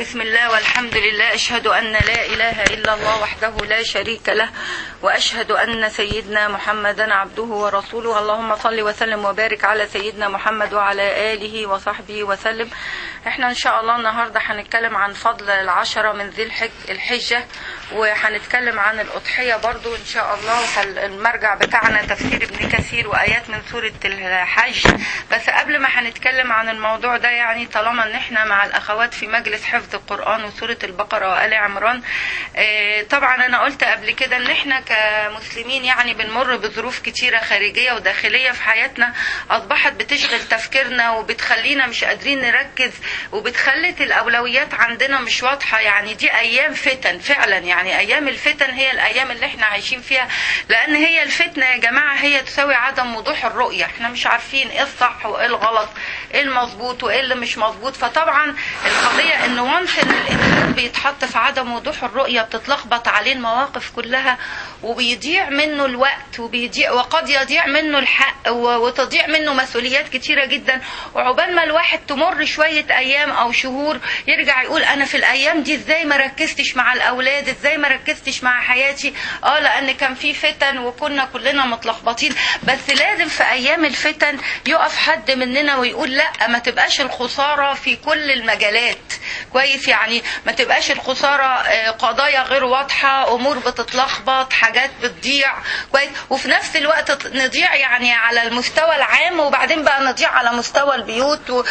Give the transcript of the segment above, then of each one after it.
بسم الله والحمد لله أشهد أن لا إله إلا الله وحده لا شريك له وأشهد أن سيدنا محمدا عبده ورسوله اللهم صل وسلم وبارك على سيدنا محمد وعلى آله وصحبه وسلم احنا ان شاء الله النهارده هنتكلم عن فضل العشرة من ذي الحج الحجة وهنتكلم عن الأضحية برضو ان شاء الله المرجع بتاعنا تفسير ابن كثير وآيات من سورة الحج بس قبل ما هنتكلم عن الموضوع ده يعني طالما ان احنا مع الأخوات في مجلس حفظ القرآن وسورة البقرة وآل عمران اه طبعا انا قلت قبل كده ان احنا كمسلمين يعني بنمر بظروف كتيرة خارجية وداخلية في حياتنا أصبحت بتشغل تفكيرنا وبتخلينا مش قادرين نركز وبتخلت الأولويات عندنا مش واضحة يعني دي أيام فتن فعلا يعني أيام الفتن هي الأيام اللي احنا عايشين فيها لأن هي الفتنة يا جماعة هي تساوي عدم وضوح الرؤية احنا مش عارفين ايه الصح وايه الغلط ايه المظبوط وايه اللي مش مظبوط فطبعا القضية ان وانس ان الانسان بيتحط في عدم وضوح الرؤية بتتلخبط عليه المواقف كلها وبيضيع منه الوقت وبيضيع وقد يضيع منه الحق وتضيع منه مسؤوليات كتيرة جدا وعقبال ما الواحد تمر شوية ايام او شهور يرجع يقول انا في الايام دي ازاي ما ركزتش مع الاولاد ازاي ما ركزتش مع حياتي اه لان كان في فتن وكنا كلنا متلخبطين بس لازم في ايام الفتن يقف حد مننا ويقول لا ما تبقاش الخسارة في كل المجالات كويس يعني ما تبقاش الخسارة قضايا غير واضحة امور بتتلخبط حاجات بتضيع كويس وفي نفس الوقت نضيع يعني على المستوى العام وبعدين بقى نضيع على مستوى البيوت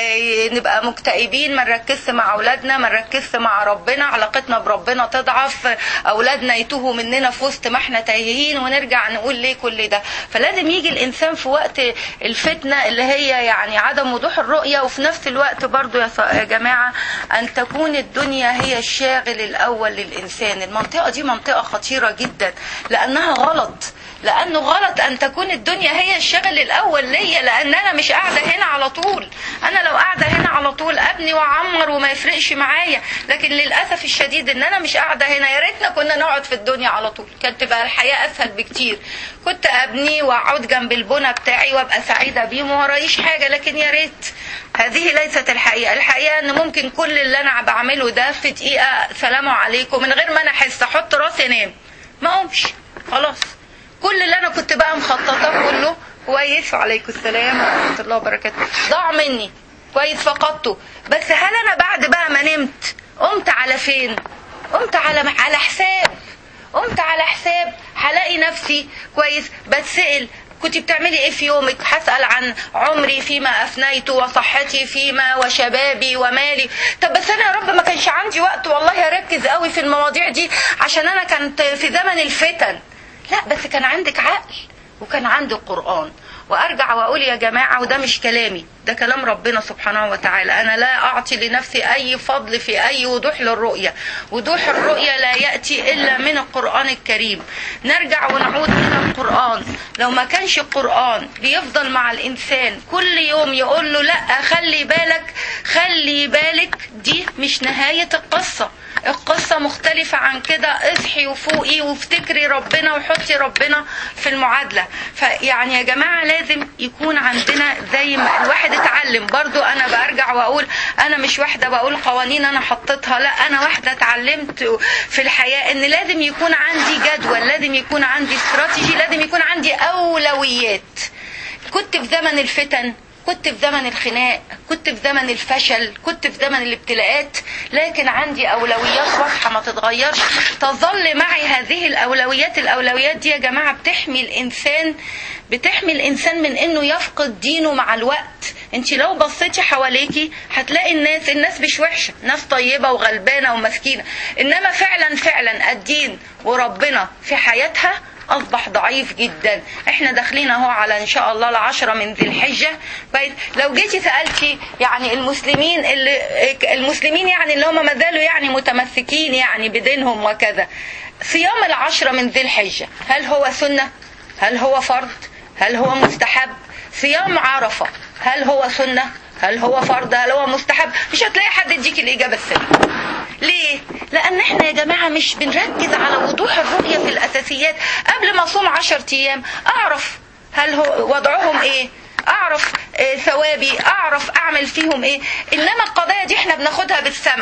ونبقى مكتئبين ما نركزش مع اولادنا ما نركزش مع ربنا علاقتنا بربنا تضعف اولادنا يتوهوا مننا في وسط ما احنا تايهين ونرجع نقول ليه كل ده فلازم يجي الانسان في وقت الفتنه اللي هي يعني عدم وضوح الرؤيه وفي نفس الوقت برضو يا جماعه ان تكون الدنيا هي الشاغل الاول للانسان المنطقه دي منطقه خطيره جدا لانها غلط لانه غلط ان تكون الدنيا هي الشغل الاول ليا لان انا مش قاعده هنا على طول انا لو قاعده هنا على طول ابني واعمر وما يفرقش معايا لكن للاسف الشديد ان انا مش قاعده هنا يا ريتنا كنا نقعد في الدنيا على طول كانت تبقى الحياه اسهل بكتير كنت ابني واقعد جنب البنى بتاعي وابقى سعيده بيه وما ورايش حاجه لكن يا ريت هذه ليست الحقيقه الحقيقه ان ممكن كل اللي انا بعمله ده في دقيقه سلام عليكم من غير ما انا احس احط راسي انام ما اقومش خلاص كل اللي انا كنت بقى مخططه كله كويس وعليكم السلام ورحمه الله وبركاته ضاع مني كويس فقدته بس هل انا بعد بقى ما نمت قمت على فين قمت على على حساب قمت على حساب هلاقي نفسي كويس بتسأل كنت بتعملي ايه في يومك هسأل عن عمري فيما افنيته وصحتي فيما وشبابي ومالي طب بس انا يا رب ما كانش عندي وقت والله اركز قوي في المواضيع دي عشان انا كنت في زمن الفتن لا بس كان عندك عقل وكان عندك قرآن وارجع واقول يا جماعه وده مش كلامي ده كلام ربنا سبحانه وتعالى انا لا اعطي لنفسي اي فضل في اي وضوح للرؤيه وضوح الرؤيه لا ياتي الا من القران الكريم نرجع ونعود الى القران لو ما كانش القران بيفضل مع الانسان كل يوم يقول له لا خلي بالك خلي بالك دي مش نهايه القصه القصة مختلفة عن كده اصحي وفوقي وافتكري ربنا وحطي ربنا في المعادلة فيعني يا جماعة لازم يكون عندنا زي ما الواحد اتعلم برضو انا برجع واقول انا مش واحدة بقول قوانين انا حطيتها لا انا واحدة اتعلمت في الحياة ان لازم يكون عندي جدول لازم يكون عندي استراتيجي لازم يكون عندي اولويات كنت في زمن الفتن كنت في زمن الخناق كنت في زمن الفشل كنت في زمن الابتلاءات لكن عندي أولويات واضحة ما تتغيرش تظل معي هذه الأولويات الأولويات دي يا جماعة بتحمي الإنسان بتحمي الإنسان من إنه يفقد دينه مع الوقت انت لو بصيتي حواليكي هتلاقي الناس الناس مش وحشة ناس طيبة وغلبانة ومسكينة إنما فعلا فعلا الدين وربنا في حياتها اصبح ضعيف جدا احنا داخلين اهو على ان شاء الله العشرة من ذي الحجة كويس لو جيتي سألتي يعني المسلمين اللي المسلمين يعني اللي هم ما زالوا يعني متمسكين يعني بدينهم وكذا صيام العشرة من ذي الحجة هل هو سنة هل هو فرض هل هو مستحب صيام عرفة هل هو سنة هل هو فرض هل هو مستحب مش هتلاقي حد يديك الإجابة السليمة ليه لأن احنا يا جماعة مش بنركز على وضوح الرؤية في الأساسيات قبل ما أصوم عشر أيام أعرف هل هو وضعهم إيه أعرف ثوابي أعرف أعمل فيهم إيه إنما القضايا دي احنا بناخدها بالسمع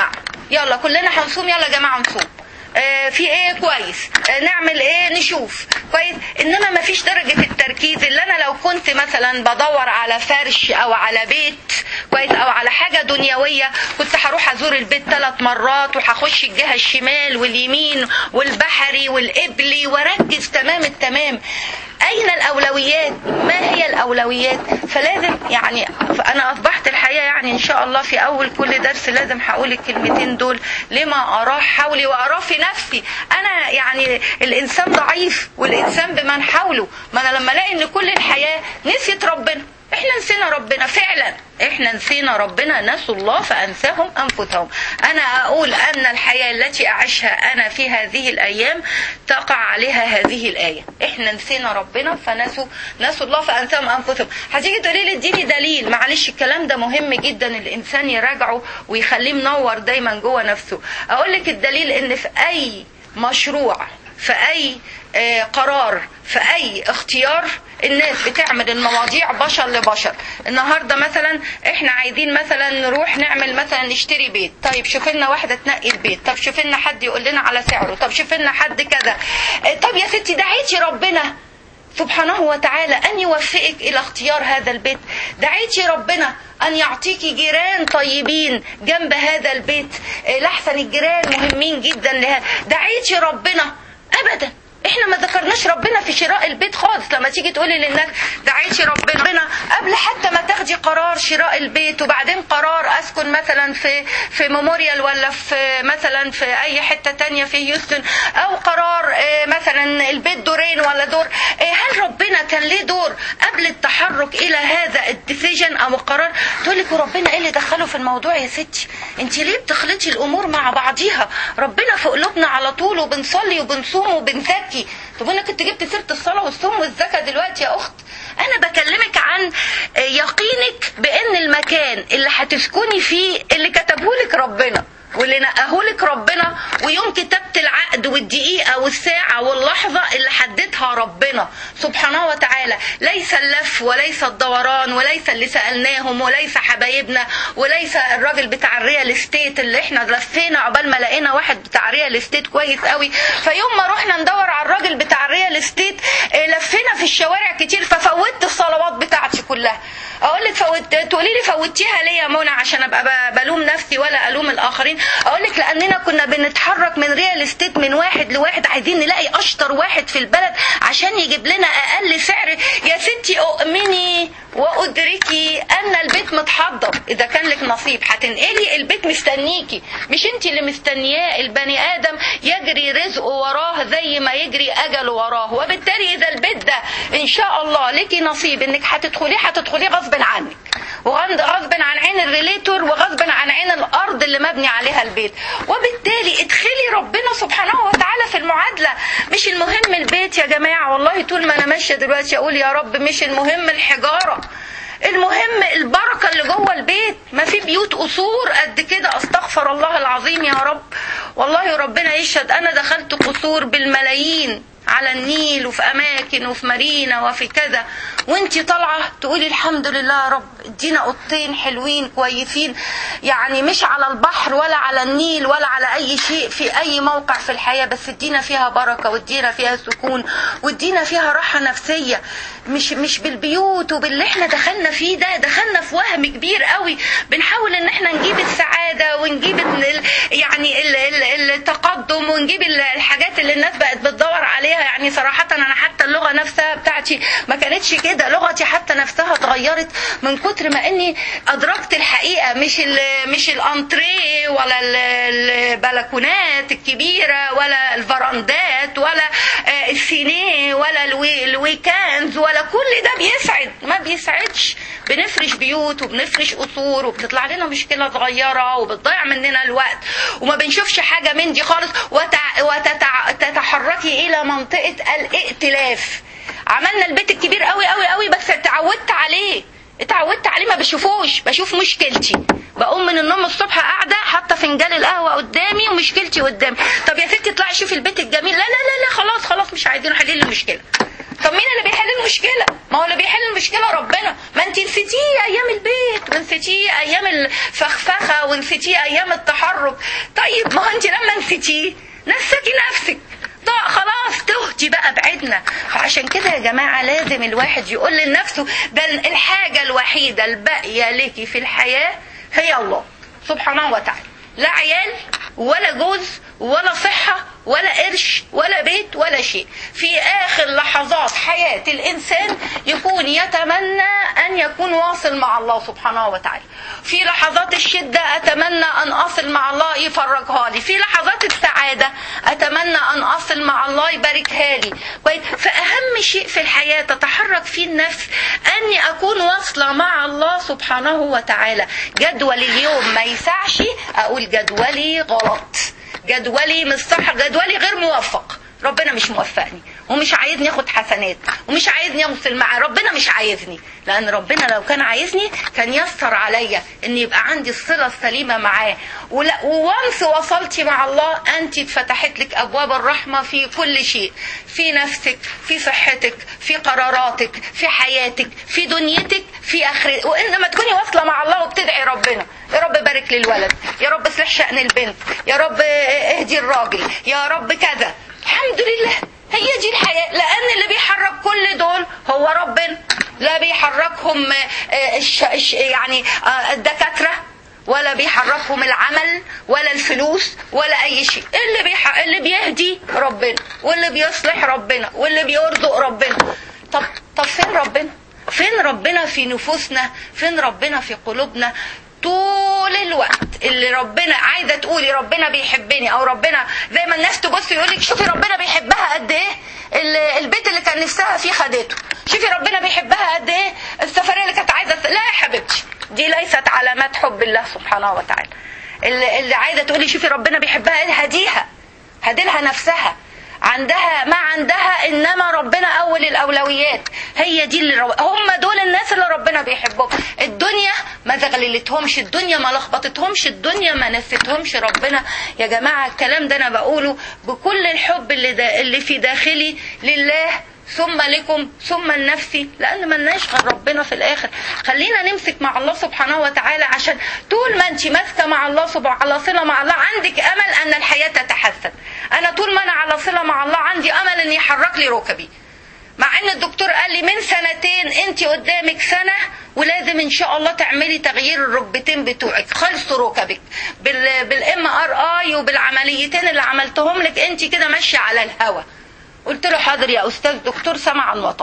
يلا كلنا هنصوم يلا يا جماعه نصوم آه، في ايه كويس آه، نعمل ايه نشوف كويس انما ما فيش درجه التركيز اللي انا لو كنت مثلا بدور على فرش او على بيت كويس او على حاجه دنيويه كنت هروح ازور البيت ثلاث مرات وهخش الجهه الشمال واليمين والبحري والقبلي واركز تمام التمام اين الاولويات ما هي الاولويات فلازم يعني انا اصبحت الحقيقه يعني ان شاء الله في اول كل درس لازم هقول الكلمتين دول لما اراه حولي واراه في نفسي انا يعني الانسان ضعيف والانسان بمن حوله ما انا لما الاقي ان كل الحياه نسيت ربنا احنا نسينا ربنا فعلا احنا نسينا ربنا نسوا الله فانساهم انفسهم انا اقول ان الحياه التي اعيشها انا في هذه الايام تقع عليها هذه الايه احنا نسينا ربنا فنسوا نسوا الله فانساهم انفسهم هتيجي تقولي لي اديني دليل معلش الكلام ده مهم جدا الانسان يراجعه ويخليه منور دايما جوه نفسه اقول لك الدليل ان في اي مشروع في اي آه، قرار في اي اختيار الناس بتعمل المواضيع بشر لبشر النهارده مثلا احنا عايزين مثلا نروح نعمل مثلا نشتري بيت طيب شوف لنا واحده تنقي البيت طب شوف لنا حد يقول لنا على سعره طب شوف لنا حد كذا آه، طب يا ستي دعيتي ربنا سبحانه وتعالى أن يوفقك إلى اختيار هذا البيت دعيتي ربنا أن يعطيك جيران طيبين جنب هذا البيت آه، لحسن الجيران مهمين جدا لها دعيتي ربنا أبدا احنا ما ذكرناش ربنا في شراء البيت خالص لما تيجي تقولي للناس دعيتي ربنا قبل حتى ما تاخدي قرار شراء البيت وبعدين قرار اسكن مثلا في في ميموريال ولا في مثلا في اي حته تانية في هيوستن او قرار اه، مثلا البيت دورين ولا دور اه، هل ربنا كان ليه دور قبل التحرك الى هذا الديسيجن او القرار تقول لك وربنا ايه اللي دخله في الموضوع يا ستي انت ليه بتخلطي الامور مع بعضيها ربنا في قلوبنا على طول وبنصلي وبنصوم وبنزكي طب انا كنت جبت سيره الصلاه والصوم والزكاه دلوقتي يا اخت انا بكلمك عن يقينك بان المكان اللي هتسكني فيه اللي كتبهولك ربنا واللي نقهولك ربنا ويوم كتابة العقد والدقيقة والساعة واللحظة اللي حددها ربنا سبحانه وتعالى ليس اللف وليس الدوران وليس اللي سألناهم وليس حبايبنا وليس الراجل بتاع الريال استيت اللي احنا لفينا عقبال ما لقينا واحد بتاع ريال استيت كويس قوي فيوم ما رحنا ندور على الراجل بتاع الريال استيت اه، لفينا في الشوارع كتير ففوتت الصلوات بتاعتي كلها اقول لك فوت تقولي لي فوتيها ليه يا منى عشان ابقى ب- بلوم نفسي ولا الوم الاخرين اقول لك لاننا كنا بنتحرك من ريال استيت من واحد لواحد عايزين نلاقي اشطر واحد في البلد عشان يجيب لنا اقل سعر يا ستي اؤمني وادركي ان البيت متحضر اذا كان لك نصيب هتنقلي البيت مستنيكي مش انت اللي مستنياه البني ادم يجري رزقه وراه زي ما يجري اجله وراه وبالتالي اذا البيت ده ان شاء الله ليكي نصيب انك هتدخليه هتدخليه غصب عنك وغصب عن عين الريليتور وغصب عن عين الارض اللي مبني عليها البيت وبالتالي ادخلي ربنا سبحانه وتعالى في المعادله مش المهم البيت يا جماعه والله طول ما انا ماشيه دلوقتي اقول يا رب مش المهم الحجاره المهم البركه اللي جوه البيت ما في بيوت قصور قد كده استغفر الله العظيم يا رب والله ربنا يشهد انا دخلت قصور بالملايين على النيل وفي اماكن وفي مارينا وفي كذا وانتي طالعه تقولي الحمد لله يا رب ادينا اوضتين حلوين كويسين يعني مش على البحر ولا على النيل ولا على اي شيء في اي موقع في الحياه بس ادينا فيها بركه وادينا فيها سكون وادينا فيها راحه نفسيه مش مش بالبيوت وباللي احنا دخلنا فيه ده دخلنا في وهم كبير قوي بنحاول ان احنا نجيب السعاده ونجيب ال- يعني ال- ال- التقدم ونجيب ال- الحاجات اللي الناس بقت بتدور عليها يعني صراحه انا حتى اللغه نفسها بتاعتي ما كانتش كده لغتي حتى نفسها اتغيرت من كتر ما اني ادركت الحقيقه مش ال مش الانتريه ولا ال- البلكونات الكبيره ولا الفراندات ولا آه، السينيه ولا الوي- الويكاندز ولا كل ده بيسعد ما بيسعدش بنفرش بيوت وبنفرش قصور وبتطلع لنا مشكله صغيره وبتضيع مننا الوقت وما بنشوفش حاجه من دي خالص وتع... وتتع... تتحركي الى منطقه الائتلاف عملنا البيت الكبير قوي قوي قوي بس اتعودت عليه اتعودت عليه ما بشوفوش بشوف مشكلتي بقوم من النوم الصبح قاعده حاطه فنجان القهوه قدامي ومشكلتي قدامي طب يا ستي اطلعي شوفي البيت الجميل لا لا لا لا خلاص خلاص مش عايزين حلين المشكله طب مين اللي بيحل المشكله ما هو اللي بيحل المشكله ربنا ما انت نسيتيه ايام البيت ونسيتيه ايام الفخفخه ونسيتيه ايام التحرك طيب ما هو انت لما نسيتيه نسيتي نفسك ضاع خلاص تهتي بقى بعدنا فعشان كده يا جماعة لازم الواحد يقول لنفسه ده الحاجة الوحيدة الباقية لك في الحياة هي الله سبحانه وتعالى لا عيال ولا جوز ولا صحة ولا قرش ولا بيت ولا شيء في آخر لحظات حياة الإنسان يكون يتمنى أن يكون واصل مع الله سبحانه وتعالى في لحظات الشدة أتمنى أن أصل مع الله يفرجها لي في لحظات السعادة أتمنى أن أصل مع الله يباركها لي فأهم شيء في الحياة تتحرك فيه النفس أني أكون واصلة مع الله سبحانه وتعالى جدول اليوم ما يسعش أقول جدولي غلط جدولي مش صح جدولي غير موفق ربنا مش موفقني ومش عايزني اخد حسنات ومش عايزني اوصل معاه ربنا مش عايزني لان ربنا لو كان عايزني كان يسر عليا ان يبقى عندي الصله السليمه معاه ولا وانس وصلتي مع الله انت اتفتحت لك ابواب الرحمه في كل شيء في نفسك في صحتك في قراراتك في حياتك في دنيتك في اخرتك وانما تكوني واصله مع الله وبتدعي ربنا يا رب بارك لي الولد يا رب اصلح شأن البنت يا رب اهدي الراجل يا رب كذا الحمد لله هي دي الحياة لأن اللي بيحرك كل دول هو ربنا لا بيحركهم يعني الدكاترة ولا بيحركهم العمل ولا الفلوس ولا أي شيء اللي, بيح... اللي بيهدي ربنا واللي بيصلح ربنا واللي بيرزق ربنا طب طب فين ربنا فين ربنا في نفوسنا فين ربنا في قلوبنا طول الوقت اللي ربنا عايزه تقولي ربنا بيحبني او ربنا زي ما الناس تبص يقول لك شوفي ربنا بيحبها قد ايه البيت اللي كان نفسها فيه خدته شوفي ربنا بيحبها قد ايه السفريه اللي كانت عايزه لا يا حبيبتي دي ليست علامات حب الله سبحانه وتعالى اللي, اللي عايزه تقولي شوفي ربنا بيحبها هديها هديلها نفسها عندها ما عندها انما ربنا اول الاولويات هي دي اللي رو... هم دول الناس اللي ربنا بيحبهم الدنيا ما زغللتهمش الدنيا ما لخبطتهمش الدنيا ما نستهمش ربنا يا جماعه الكلام ده انا بقوله بكل الحب اللي دا... اللي في داخلي لله ثم لكم ثم لنفسي لان ملناش غير ربنا في الاخر خلينا نمسك مع الله سبحانه وتعالى عشان طول ما انت ماسكه مع الله سبحانه على صله مع الله عندك امل ان الحياه تتحسن انا طول ما انا على صله مع الله عندي امل ان يحرك لي ركبي مع ان الدكتور قال لي من سنتين انت قدامك سنه ولازم ان شاء الله تعملي تغيير الركبتين بتوعك خلصوا ركبك بال بالام ار اي وبالعمليتين اللي عملتهم لك انت كده ماشيه على الهوا قلت له حاضر يا استاذ دكتور سمعا وطاعه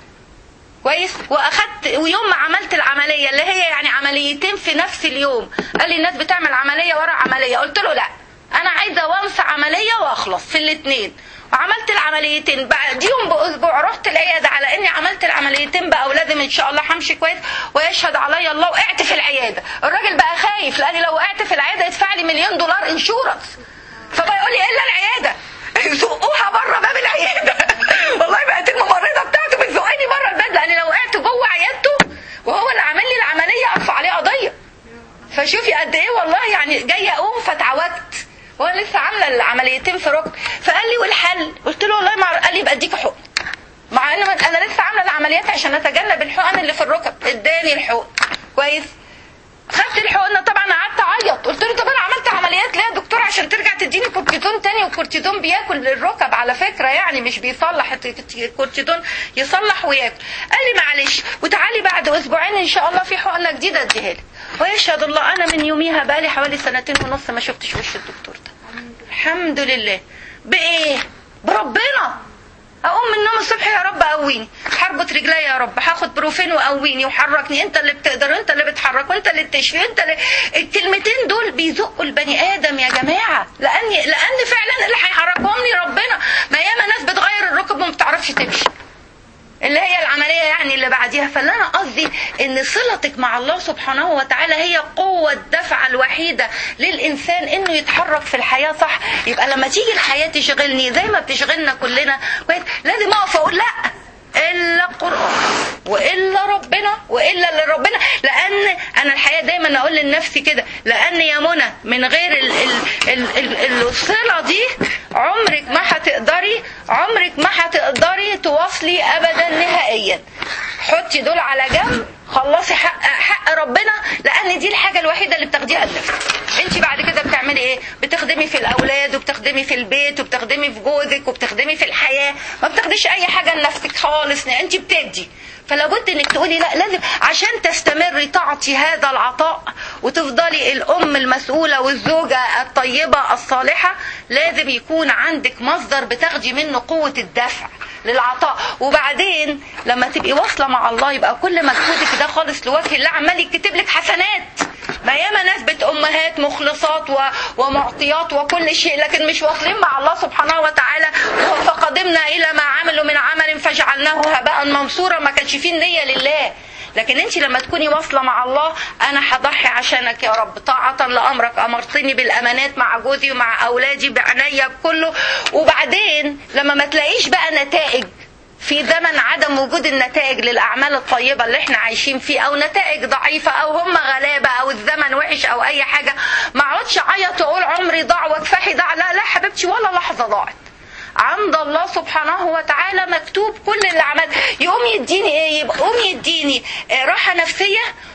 كويس واخدت ويوم ما عملت العمليه اللي هي يعني عمليتين في نفس اليوم قال لي الناس بتعمل عمليه ورا عمليه قلت له لا انا عايزه وانس عمليه واخلص في الاثنين وعملت العمليتين بعديهم باسبوع رحت العياده على اني عملت العمليتين بقى ولازم ان شاء الله همشي كويس ويشهد عليا الله وقعت في العياده الراجل بقى خايف لان لو وقعت في العياده يدفع لي مليون دولار انشورنس فبقى يقول لي الا العياده زقوها بره باب العياده والله بقت الممرضه بتاعته بتزقني بره الباب لان لو وقعت جوه عيادته وهو اللي عامل لي العمليه ارفع عليه قضيه فشوفي قد ايه والله يعني جايه اقوم فتعودت وانا لسه عامله العمليتين في ركب فقال لي والحل قلت له والله ما قال لي يبقى اديك حقن مع ان انا لسه عامله العمليات عشان اتجنب الحقن اللي في الركب اداني الحقن كويس خدت الحقنه طبعا قعدت اعيط قلت له طب انا عملت عمليات ليه يا دكتور عشان ترجع تديني كورتيزون تاني والكورتيزون بياكل الركب على فكره يعني مش بيصلح الكورتيزون يصلح وياكل قال لي معلش وتعالي بعد اسبوعين ان شاء الله في حقنه جديده اديها لك ويشهد الله انا من يوميها بقالي حوالي سنتين ونص ما شفتش وش الدكتور ده الحمد لله بايه بربنا اقوم من النوم الصبح يا رب قويني هربط رجلي يا رب هاخد بروفين وقويني وحركني انت اللي بتقدر انت اللي بتحرك وانت اللي بتشفي انت اللي الكلمتين دول بيزقوا البني ادم يا جماعه لان لان فعلا اللي هيحركهم لي ربنا ما ياما ناس بتغير الركب وما بتعرفش تمشي اللي هي العملية يعني اللي بعديها فاللي أنا قصدي إن صلتك مع الله سبحانه وتعالى هي قوة الدفع الوحيدة للإنسان إنه يتحرك في الحياة صح يبقى لما تيجي الحياة تشغلني زي ما بتشغلنا كلنا لازم أقف أقول لأ الا القران والا ربنا والا اللي ربنا لان انا الحقيقه دايما اقول لنفسي كده لان يا منى من غير ال ال ال ال الصله دي عمرك ما هتقدري عمرك ما هتقدري تواصلي ابدا نهائيا حطي دول على جنب خلصي حق حق ربنا لان دي الحاجه الوحيده اللي بتاخديها لنفسك انت بعد كده بتعملي ايه بتخدمي في الاولاد وبتخدمي في البيت وبتخدمي في جوزك وبتخدمي في الحياه ما بتاخديش اي حاجه لنفسك خالص انت بتدي فلابد انك تقولي لا لازم عشان تستمري تعطي هذا العطاء وتفضلي الام المسؤوله والزوجه الطيبه الصالحه لازم يكون عندك مصدر بتاخدي منه قوه الدفع للعطاء وبعدين لما تبقي واصله مع الله يبقى كل مجهودك ده خالص لوجه الله عمال يكتب لك حسنات ما ياما ناس بت امهات مخلصات و... ومعطيات وكل شيء لكن مش واصلين مع الله سبحانه وتعالى فقدمنا الى ما عملوا من عمل فجعلناه هباء منصورا ما كانش فيه النيه لله لكن انت لما تكوني واصله مع الله انا هضحي عشانك يا رب طاعه لامرك امرتني بالامانات مع جوزي ومع اولادي بعناية بكله وبعدين لما ما تلاقيش بقى نتائج في زمن عدم وجود النتائج للاعمال الطيبه اللي احنا عايشين فيه او نتائج ضعيفه او هم غلابه او الزمن وحش او اي حاجه ما اقعدش اعيط واقول عمري ضاع وكفاحي ضاع لا لا حبيبتي ولا لحظه ضاعت عند الله سبحانه وتعالى مكتوب كل اللي عمل يقوم يديني ايه يقوم يديني راحه نفسيه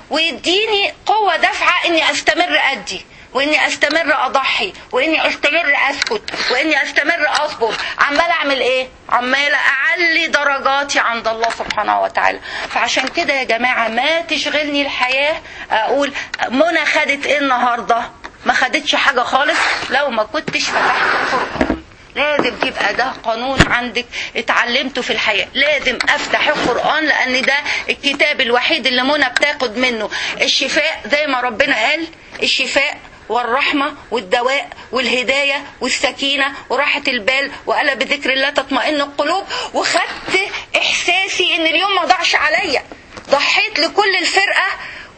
ويديني قوه دافعه اني استمر ادي واني استمر اضحي واني استمر اسكت واني استمر اصبر عمال اعمل ايه عمال اعلي درجاتي عند الله سبحانه وتعالى فعشان كده يا جماعه ما تشغلني الحياه اقول منى خدت ايه النهارده ما خدتش حاجه خالص لو ما كنتش فتحت القران لازم تبقى ده قانون عندك اتعلمته في الحياة لازم افتح القرآن لان ده الكتاب الوحيد اللي منى بتاخد منه الشفاء زي ما ربنا قال الشفاء والرحمة والدواء والهداية والسكينة وراحة البال وألا بذكر الله تطمئن القلوب وخدت إحساسي إن اليوم ما ضاعش عليا ضحيت لكل الفرقة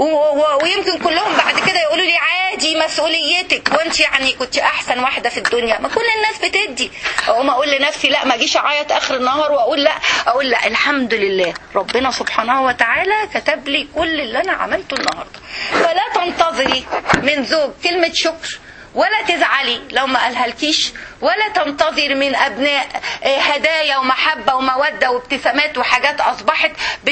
ويمكن كلهم بعد كده يقولوا لي عادي مسؤوليتك وانت يعني كنت احسن واحده في الدنيا ما كل الناس بتدي اقوم اقول لنفسي لا ما اجيش اعيط اخر النهار واقول لا اقول لا الحمد لله ربنا سبحانه وتعالى كتب لي كل اللي انا عملته النهارده فلا تنتظري من زوج كلمه شكر ولا تزعلي لو ما قالهالكيش ولا تنتظر من ابناء هدايا ومحبه وموده وابتسامات وحاجات اصبحت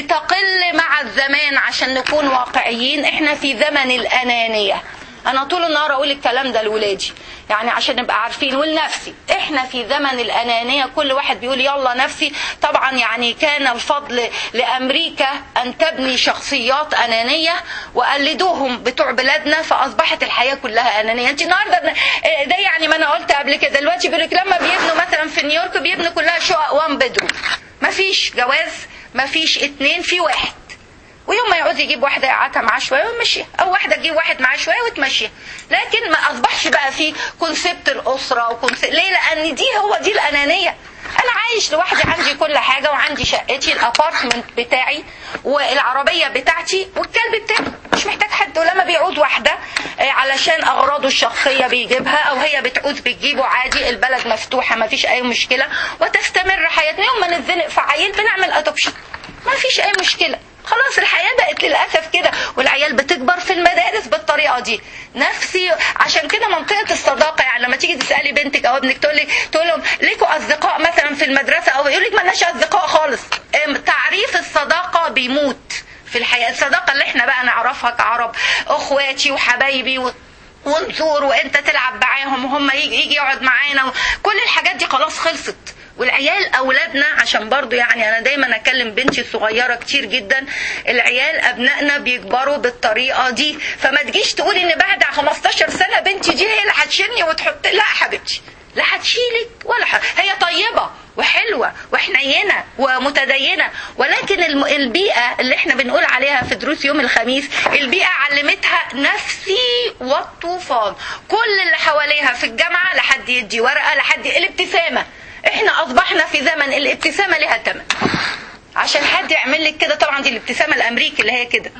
بتقل مع الزمان عشان نكون واقعيين احنا في زمن الانانيه انا طول النهار اقول الكلام ده لولادي يعني عشان نبقى عارفين ولنفسي احنا في زمن الانانيه كل واحد بيقول يلا نفسي طبعا يعني كان الفضل لامريكا ان تبني شخصيات انانيه وقلدوهم بتوع بلادنا فاصبحت الحياه كلها انانيه انت النهارده ده يعني ما انا قلت قبل كده دلوقتي بيقول لك لما بيبنوا مثلا في نيويورك بيبنوا كلها شقق وان بدروم مفيش جواز مفيش اتنين في واحد ويوم ما يعوز يجيب واحدة يقعدها معاه شوية ويمشيها أو واحدة تجيب واحد معاه شوية وتمشيها لكن ما أصبحش بقى في كونسبت الأسرة وكونسبت ليه لأن دي هو دي الأنانية أنا عايش لوحدي عندي كل حاجة وعندي شقتي الأبارتمنت بتاعي والعربية بتاعتي والكلب بتاعي مش محتاج حد ولما بيعود واحدة علشان أغراضه الشخصية بيجيبها أو هي بتعوز بتجيبه عادي البلد مفتوحة ما فيش أي مشكلة وتستمر حياتنا يوم ما نتزنق في عيل بنعمل أدوبشن ما فيش أي مشكلة خلاص الحياة بقت للأسف كده والعيال بتكبر في المدارس بالطريقة دي نفسي عشان كده منطقة الصداقة يعني لما تيجي تسألي بنتك أو ابنك تقول لك تقول لهم ليكوا أصدقاء مثلا في المدرسة أو يقول لك مالناش أصدقاء خالص تعريف الصداقة بيموت في الحياة الصداقة اللي احنا بقى نعرفها كعرب اخواتي وحبايبي و... ونزور وانت تلعب معاهم وهم يجي, يجي يقعد معانا كل الحاجات دي خلاص خلصت والعيال اولادنا عشان برضو يعني انا دايما اكلم بنتي الصغيره كتير جدا العيال ابنائنا بيكبروا بالطريقه دي فما تجيش تقولي ان بعد 15 سنه بنتي دي هي اللي هتشيلني وتحط لا حبيبتي لا هتشيلك ولا حاجة. هي طيبه وحلوة وحنينة ومتدينة ولكن البيئة اللي احنا بنقول عليها في دروس يوم الخميس البيئة علمتها نفسي والطوفان كل اللي حواليها في الجامعة لحد يدي ورقة لحد الابتسامة احنا اصبحنا في زمن الابتسامة لها تمن عشان حد يعمل لك كده طبعا دي الابتسامة الامريكي اللي هي كده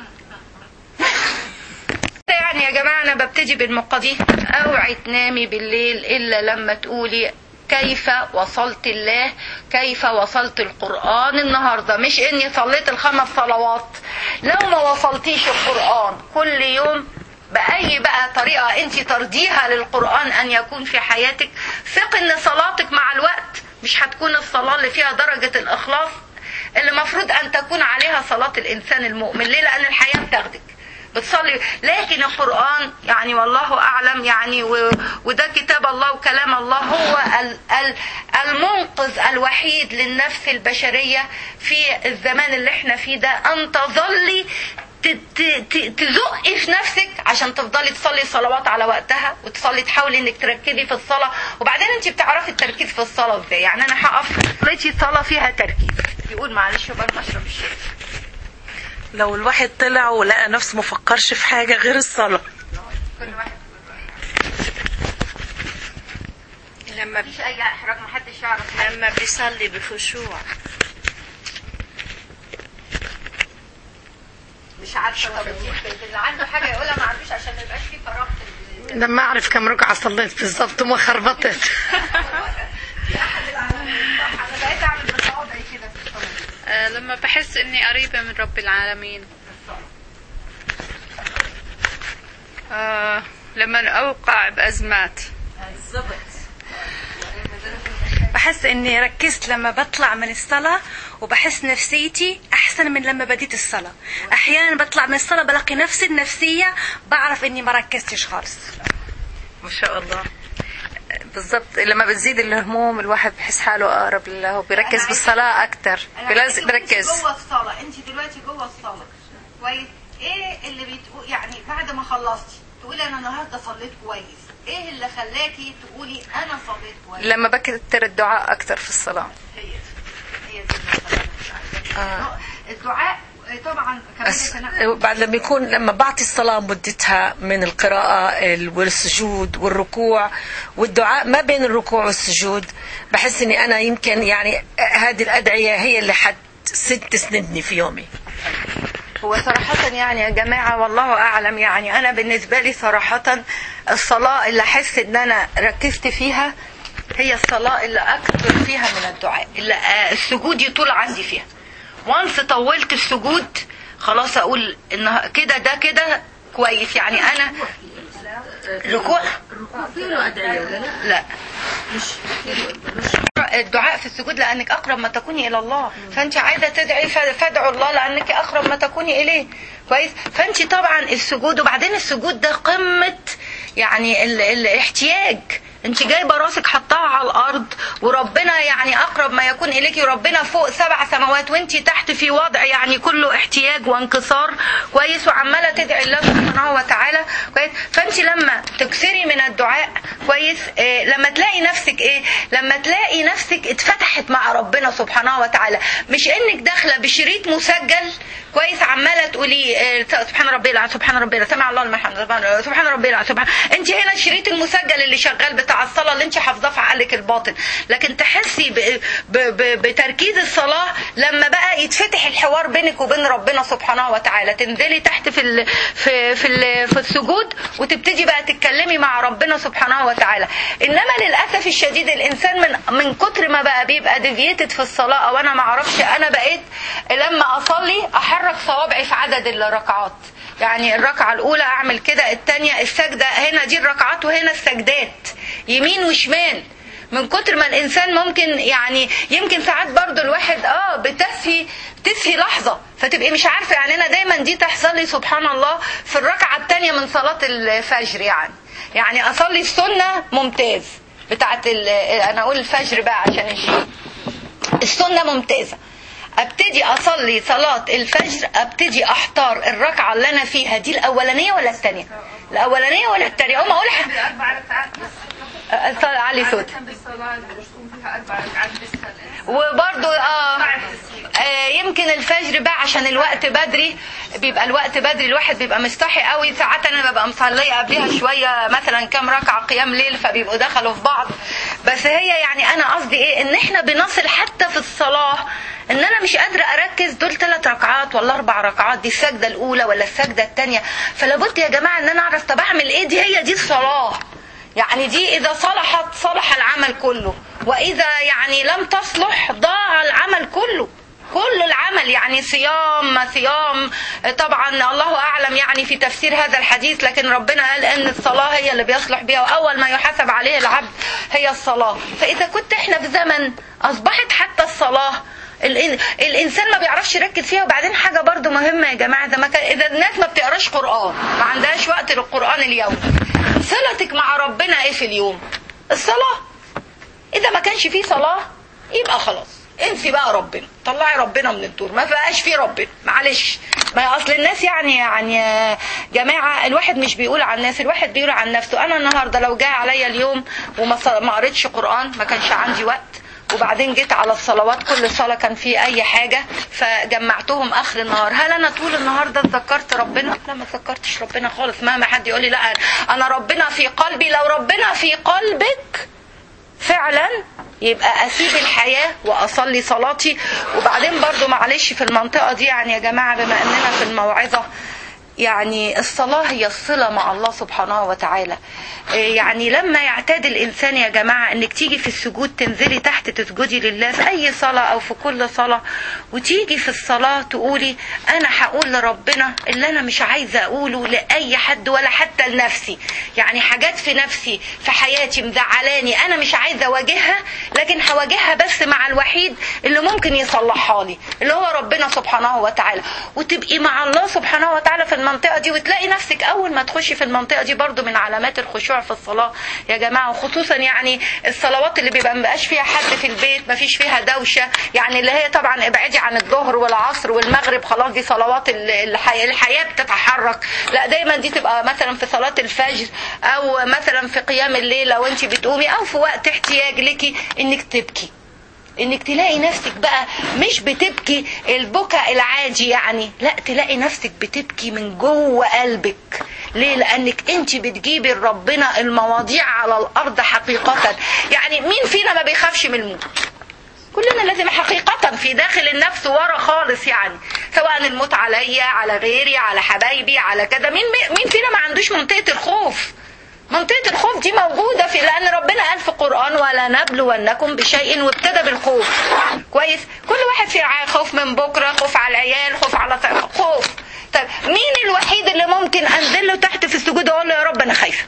يعني يا جماعة انا ببتدي بالمقادير اوعي تنامي بالليل الا لما تقولي كيف وصلت الله كيف وصلت القرآن النهاردة مش اني صليت الخمس صلوات لو ما وصلتيش القرآن كل يوم بأي بقى طريقة انت ترضيها للقرآن ان يكون في حياتك ثق ان صلاتك مع الوقت مش هتكون الصلاة اللي فيها درجة الإخلاص اللي المفروض أن تكون عليها صلاة الإنسان المؤمن ليه لأن الحياة بتاخدك بتصلي لكن القرآن يعني والله أعلم يعني و... وده كتاب الله وكلام الله هو ال... ال... المنقذ الوحيد للنفس البشرية في الزمان اللي احنا فيه ده أن تظلي تزقي في نفسك عشان تفضلي تصلي الصلوات على وقتها وتصلي تحاولي انك تركزي في الصلاه وبعدين انت بتعرفي التركيز في الصلاه ازاي يعني انا هقف لقيتي صلاه فيها تركيز يقول معلش بقى اشرب الشاي لو الواحد طلع ولقى نفسه مفكرش في حاجه غير الصلاه كل واحد لما مفيش اي احراج محدش يعرف حاجة. لما بيصلي بخشوع مش عارفه طب اللي عنده حاجه يقولها ما عندوش عشان ما يبقاش في فراغ في ال- لما اعرف كم ركعه صليت بالظبط وما خربطت في احد العالمين انا بقيت اعمل بصوابعي كده في الصلاه آه، لما بحس اني قريبة من رب العالمين آه، لما اوقع بازمات بحس اني ركزت لما بطلع من الصلاة وبحس نفسيتي احسن من لما بديت الصلاة احيانا بطلع من الصلاة بلاقي نفسي النفسية بعرف اني ما ركزتش خالص ما شاء الله بالضبط لما بتزيد الهموم الواحد بحس حاله اقرب لله وبيركز بالصلاه اكتر بلازم بركز جوه الصلاه انت دلوقتي جوه الصلاه كويس ايه اللي بتقول يعني بعد ما خلصتي تقولي انا النهارده صليت كويس ايه اللي خلاكي تقولي انا صليت كويس لما بكتر الدعاء اكتر في الصلاه هي دي هي دي المسألة. الدعاء طبعا كمان بس كان- بعد لما يكون لما بعطي الصلاة مدتها من القراءة ال- والسجود والركوع والدعاء ما بين الركوع والسجود بحس اني انا يمكن يعني هذه الادعية هي اللي حد ست تسندني في يومي هو صراحة يعني يا جماعة والله أعلم يعني أنا بالنسبة لي صراحة الصلاة اللي أحس إن أنا ركزت فيها هي الصلاة اللي أكثر فيها من الدعاء اللي آه، السجود يطول عندي فيها وانس طولت السجود خلاص أقول إن كده ده كده كويس يعني أنا ركوع لا الدعاء في السجود لانك اقرب ما تكوني الى الله فانت عايزه تدعي ف- فادعوا الله لانك اقرب ما تكوني اليه كويس فانت طبعا السجود وبعدين السجود ده قمه يعني ال- الاحتياج انت جايبه راسك حطاها على الارض وربنا يعني اقرب ما يكون اليك وربنا فوق سبع سماوات وانت تحت في وضع يعني كله احتياج وانكسار كويس وعماله تدعي الله سبحانه وتعالى كويس فانت لما تكثري من الدعاء كويس اه لما تلاقي نفسك ايه لما تلاقي نفسك اتفتحت مع ربنا سبحانه وتعالى مش انك داخله بشريط مسجل كويس عماله تقولي اه سبحان ربي العظيم سبحان ربي العظيم، سمع الله لمن حمده سبحان- سبحان ربي العظيم، سبحان انت هنا الشريط المسجل اللي شغال بتاع الصلاه اللي انت حافظاه في عقلك الباطن لكن تحسي ب... ب... ب... بتركيز الصلاه لما بقى يتفتح الحوار بينك وبين ربنا سبحانه وتعالى تنزلي تحت في ال... في في, ال... في السجود وتبتدي بقى تتكلمي مع ربنا سبحانه وتعالى انما للاسف الشديد الانسان من من كتر ما بقى بيبقى ديفيتد في الصلاه او انا ما اعرفش انا بقيت لما اصلي احرك صوابعي في عدد الركعات يعني الركعة الأولى أعمل كده الثانية السجدة هنا دي الركعات وهنا السجدات يمين وشمال من كتر ما الإنسان ممكن يعني يمكن ساعات برضو الواحد اه بتسهي تسهي لحظة فتبقي مش عارفة يعني أنا دايما دي تحصل لي سبحان الله في الركعة الثانية من صلاة الفجر يعني يعني أصلي السنة ممتاز بتاعت ال- أنا أقول الفجر بقى عشان الشيء السنة ممتازة ابتدي اصلي صلاة الفجر ابتدي احتار الركعة اللي انا فيها دي الاولانية ولا الثانية الاولانية ولا الثانية اقوم اقول صلي علي صوت وبرضو آه, اه يمكن الفجر بقى عشان الوقت بدري بيبقى الوقت بدري الواحد بيبقى مستحي قوي ساعات انا ببقى مصليه قبلها شويه مثلا كام ركعه قيام ليل فبيبقوا دخلوا في بعض بس هي يعني انا قصدي ايه ان احنا بنصل حتى في الصلاه ان انا مش قادره اركز دول ثلاث ركعات ولا اربع ركعات دي السجده الاولى ولا السجده الثانيه فلابد يا جماعه ان انا اعرف طب اعمل ايه دي هي دي الصلاه يعني دي اذا صلحت صلح العمل كله واذا يعني لم تصلح ضاع العمل كله كل العمل يعني صيام ما صيام طبعا الله اعلم يعني في تفسير هذا الحديث لكن ربنا قال ان الصلاه هي اللي بيصلح بها واول ما يحاسب عليه العبد هي الصلاه فاذا كنت احنا في زمن اصبحت حتى الصلاه الإن- الانسان ما بيعرفش يركز فيها وبعدين حاجه برضو مهمه يا جماعه اذا ما كان اذا الناس ما بتقراش قران ما عندهاش وقت للقران اليوم صلتك مع ربنا ايه في اليوم الصلاه اذا ما كانش فيه صلاه يبقى خلاص انسي بقى ربنا طلعي ربنا من الدور ما بقاش فيه ربنا معلش ما اصل الناس يعني يعني يا جماعه الواحد مش بيقول عن الناس الواحد بيقول عن نفسه انا النهارده لو جاء عليا اليوم وما ص- ما قريتش قران ما كانش عندي وقت وبعدين جيت على الصلوات كل صلاة كان في أي حاجة فجمعتهم آخر النهار هل أنا طول النهار ده اتذكرت ربنا؟ لا ما اتذكرتش ربنا خالص مهما حد يقول لي لا أنا ربنا في قلبي لو ربنا في قلبك فعلا يبقى اسيب الحياه واصلي صلاتي وبعدين برضو معلش في المنطقه دي يعني يا جماعه بما اننا في الموعظه يعني الصلاة هي الصلة مع الله سبحانه وتعالى إيه يعني لما يعتاد الإنسان يا جماعة إنك تيجي في السجود تنزلي تحت تسجدي لله في أي صلاة أو في كل صلاة وتيجي في الصلاة تقولي أنا هقول لربنا اللي أنا مش عايزة أقوله لأي حد ولا حتى لنفسي يعني حاجات في نفسي في حياتي مزعلاني أنا مش عايزة أواجهها لكن هواجهها بس مع الوحيد اللي ممكن يصلحها لي اللي هو ربنا سبحانه وتعالى وتبقي مع الله سبحانه وتعالى في المنطقة دي وتلاقي نفسك أول ما تخشي في المنطقة دي برضو من علامات الخشوع في الصلاة يا جماعة وخصوصا يعني الصلوات اللي بيبقى مبقاش فيها حد في البيت ما فيش فيها دوشة يعني اللي هي طبعا ابعدي عن الظهر والعصر والمغرب خلاص دي صلوات ال- الحياة, الحياة بتتحرك لا دايما دي تبقى مثلا في صلاة الفجر أو مثلا في قيام الليل لو أنت بتقومي أو في وقت احتياج لك إنك تبكي انك تلاقي نفسك بقى مش بتبكي البكاء العادي يعني لا تلاقي نفسك بتبكي من جوه قلبك ليه لانك انت بتجيبي لربنا المواضيع على الارض حقيقة يعني مين فينا ما بيخافش من الموت كلنا لازم حقيقة في داخل النفس ورا خالص يعني سواء الموت عليا على غيري على حبايبي على كده مين مين فينا ما عندوش منطقة الخوف منطقة الخوف دي موجودة في لأن ربنا قال في القرآن ولا نبلونكم بشيء وابتدى بالخوف كويس كل واحد في ع- خوف من بكرة خوف على العيال خوف على ط- خوف طيب مين الوحيد اللي ممكن أنزل له تحت في السجود وأقول له يا رب أنا خايفة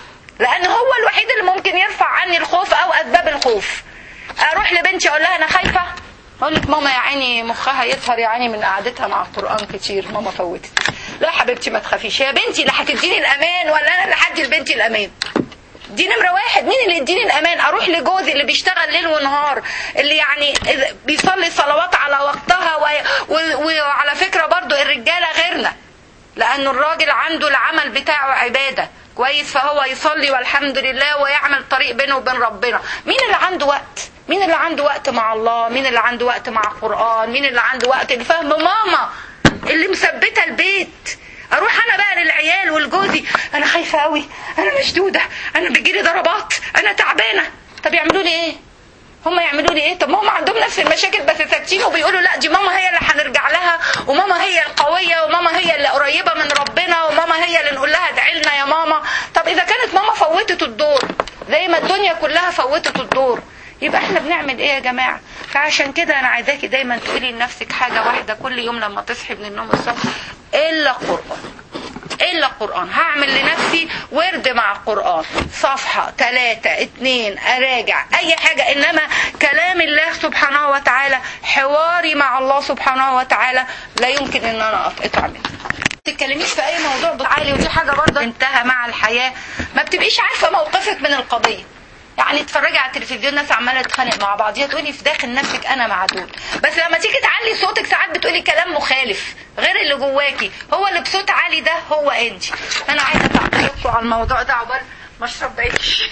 لأن هو الوحيد اللي ممكن يرفع عني الخوف أو أسباب الخوف أروح لبنتي أقول لها أنا خايفة اقول لك ماما يا عيني مخها يظهر يا عيني من قعدتها مع القران كتير ماما فوتت لا حبيبتي ما تخافيش يا بنتي اللي هتديني الامان ولا انا اللي هدي لبنتي الامان دي نمرة واحد مين اللي يديني الأمان أروح لجوزي اللي بيشتغل ليل ونهار اللي يعني إذا- بيصلي صلوات على وقتها و... و... وعلى فكرة برضو الرجالة غيرنا لأن الراجل عنده العمل بتاعه عبادة كويس فهو يصلي والحمد لله ويعمل طريق بينه وبين ربنا مين اللي عنده وقت مين اللي عنده وقت مع الله مين اللي عنده وقت مع القرآن مين اللي عنده وقت لفهم ماما اللي مثبتة البيت اروح انا بقى للعيال والجوزي انا خايفه قوي انا مشدوده انا بيجيلي ضربات انا تعبانه طب يعملوا لي ايه هم يعملوا لي ايه طب ما هم عندهم نفس المشاكل بس ساكتين وبيقولوا لا دي ماما هي اللي هنرجع لها وماما هي القويه وماما هي اللي قريبه من ربنا وماما هي اللي نقول لها ادعي لنا يا ماما طب اذا كانت ماما فوتت الدور زي ما الدنيا كلها فوتت الدور يبقى احنا بنعمل ايه يا جماعه فعشان كده انا عايزاكي دايما تقولي لنفسك حاجه واحده كل يوم لما تصحي من النوم الصبح الا قران الا القرآن هعمل لنفسي ورد مع القرآن صفحة ثلاثة اتنين اراجع اي حاجة انما كلام الله سبحانه وتعالى حواري مع الله سبحانه وتعالى لا يمكن ان انا اتقطع منه تتكلميش في اي موضوع عالي ودي حاجة برضه انتهى مع الحياة ما بتبقيش عارفة موقفك من القضية يعني تتفرجي على التلفزيون ناس عماله تتخانق مع بعضيها تقولي في داخل نفسك انا معدود بس لما تيجي تعلي صوتك ساعات بتقولي كلام مخالف غير اللي جواكي هو اللي بصوت عالي ده هو انت انا عايزه تعقيبكم على الموضوع ده عقبال ما اشرب عيش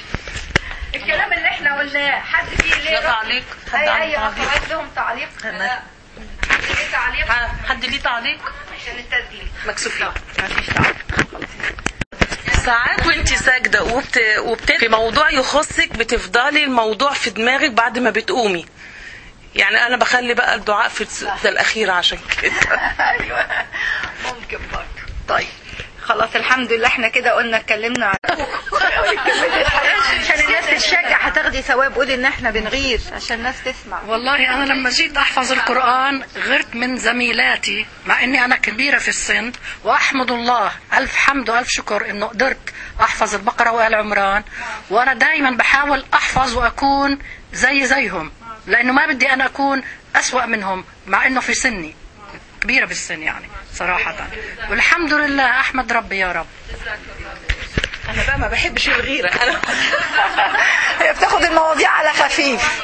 الكلام اللي احنا قلناه حد فيه ليه تعليق حد اي عنده اي تعليق؟ اخوات لهم تعليق لا حد ليه تعليق حد ليه تعليق عشان التسجيل مكسوفين مفيش تعليق ساعات وانت ساجدة وبت... وبت... في موضوع يخصك بتفضلي الموضوع في دماغك بعد ما بتقومي يعني انا بخلي بقى الدعاء في السجدة الاخيرة عشان كده ايوه ممكن برضه طيب خلاص الحمد لله احنا كده قلنا اتكلمنا عن عشان الناس تتشجع هتاخدي ثواب قولي ان احنا بنغير عشان الناس تسمع والله أنا لما جيت أحفظ القرآن غرت من زميلاتي مع إني أنا كبيرة في السن وأحمد الله ألف حمد وألف شكر إنه قدرت أحفظ البقرة وآل عمران وأنا دائما بحاول أحفظ وأكون زي زيهم لأنه ما بدي أنا أكون أسوأ منهم مع إنه في سني كبيرة بالسن يعني صراحة والحمد لله أحمد ربي يا رب انا بقى ما بحبش الغيره انا هي بتاخد المواضيع على خفيف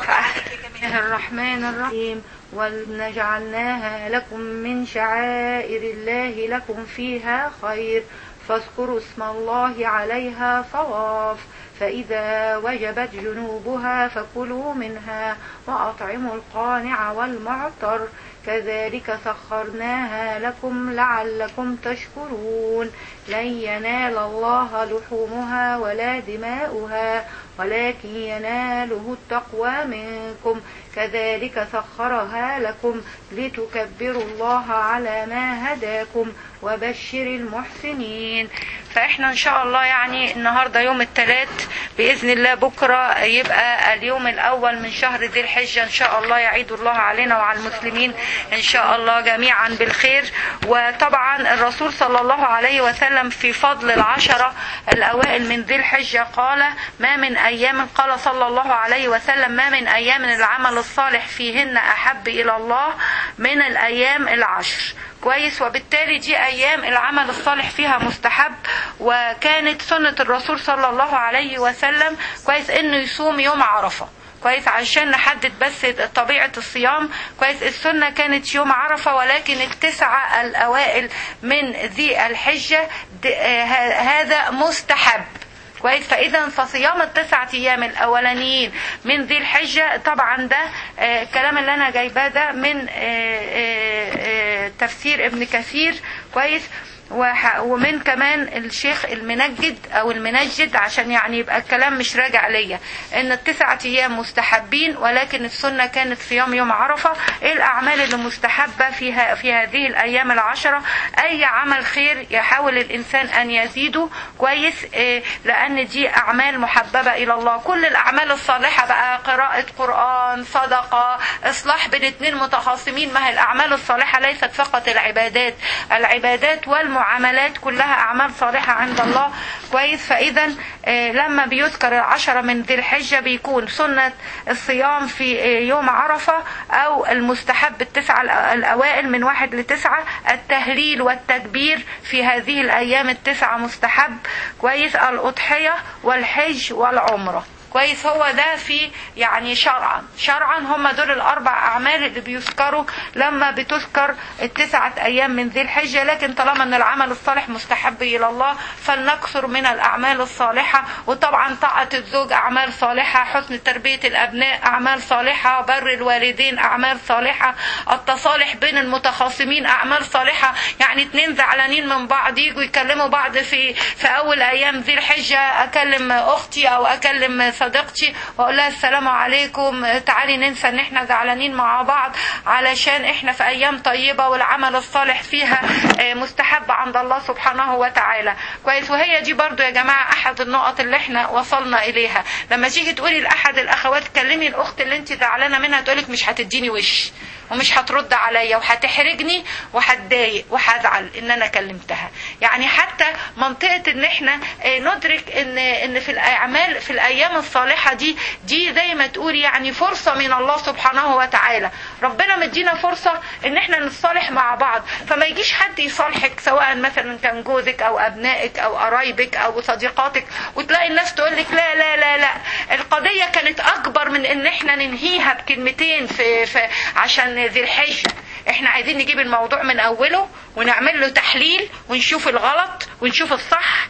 الله الرحمن الرحيم ولنجعلناها لكم من شعائر الله لكم فيها خير فاذكروا اسم الله عليها صواف فإذا وجبت جنوبها فكلوا منها وأطعموا القانع والمعطر كذلك سخرناها لكم لعلكم تشكرون لن ينال الله لحومها ولا دماؤها ولكن يناله التقوى منكم كذلك سخرها لكم لتكبروا الله على ما هداكم وبشر المحسنين فاحنا ان شاء الله يعني النهارده يوم الثلاث باذن الله بكره يبقى اليوم الاول من شهر ذي الحجه ان شاء الله يعيد الله علينا وعلى المسلمين ان شاء الله جميعا بالخير وطبعا الرسول صلى الله عليه وسلم في فضل العشره الاوائل من ذي الحجه قال ما من ايام قال صلى الله عليه وسلم ما من ايام العمل الصالح فيهن احب الى الله من الايام العشر كويس وبالتالي دي ايام العمل الصالح فيها مستحب وكانت سنة الرسول صلى الله عليه وسلم كويس انه يصوم يوم عرفة كويس عشان نحدد بس طبيعة الصيام كويس السنة كانت يوم عرفة ولكن التسعة الأوائل من ذي الحجة د- آه، هذا مستحب كويس فاذا فصيام التسعة ايام الاولانيين من ذي الحجه طبعا ده آه، الكلام اللي انا جايباه ده من آه، آه، آه، تفسير ابن كثير كويس وح- ومن كمان الشيخ المنجد او المنجد عشان يعني يبقى الكلام مش راجع ليا ان التسعة ايام مستحبين ولكن السنة كانت صيام يوم عرفة ايه الاعمال اللي مستحبة فيها في هذه الايام العشرة اي عمل خير يحاول الانسان ان يزيده كويس إيه لان دي اعمال محببة الى الله كل الاعمال الصالحة بقى قراءة قرآن صدقة اصلاح بين اتنين متخاصمين ما هي الاعمال الصالحة ليست فقط العبادات العبادات والمعاملات كلها اعمال صالحة عند الله كويس فاذا آه، لما بيذكر العشرة من ذي الحجة بيكون سنة الصيام في آه، يوم عرفة او المستحب التسعة الأ- الاوائل من واحد لتسعة التهليل والتكبير في هذه الايام التسعة مستحب كويس الاضحية والحج والعمرة كويس هو ده في يعني شرعا شرعا هم دول الاربع اعمال اللي بيذكروا لما بتذكر التسعه ايام من ذي الحجه لكن طالما ان العمل الصالح مستحب الى الله فلنكثر من الاعمال الصالحه وطبعا طاعه الزوج اعمال صالحه حسن تربيه الابناء اعمال صالحه بر الوالدين اعمال صالحه التصالح بين المتخاصمين اعمال صالحه يعني اتنين زعلانين من بعض يجوا يكلموا بعض في في اول ايام ذي الحجه اكلم اختي او اكلم صديقتي واقول لها السلام عليكم تعالي ننسى ان احنا زعلانين مع بعض علشان احنا في ايام طيبه والعمل الصالح فيها آه، مستحب عند الله سبحانه وتعالى كويس وهي دي برضو يا جماعه احد النقط اللي احنا وصلنا اليها لما تيجي تقولي لاحد الاخوات كلمي الاخت اللي انت زعلانه منها تقولك مش هتديني وش ومش هترد عليا وهتحرجني وهتضايق وهزعل ان انا كلمتها يعني حتى منطقه ان احنا آه، ندرك ان ان في الاعمال في الايام الصالحه دي دي زي ما تقول يعني فرصه من الله سبحانه وتعالى ربنا مدينا فرصه ان احنا نتصالح مع بعض فما يجيش حد يصالحك سواء مثلا كان جوزك او ابنائك او قرايبك او صديقاتك وتلاقي الناس تقول لك لا لا لا لا القضيه كانت اكبر من ان احنا ننهيها بكلمتين في, في عشان ذي الحجه احنا عايزين نجيب الموضوع من اوله ونعمل له تحليل ونشوف الغلط ونشوف الصح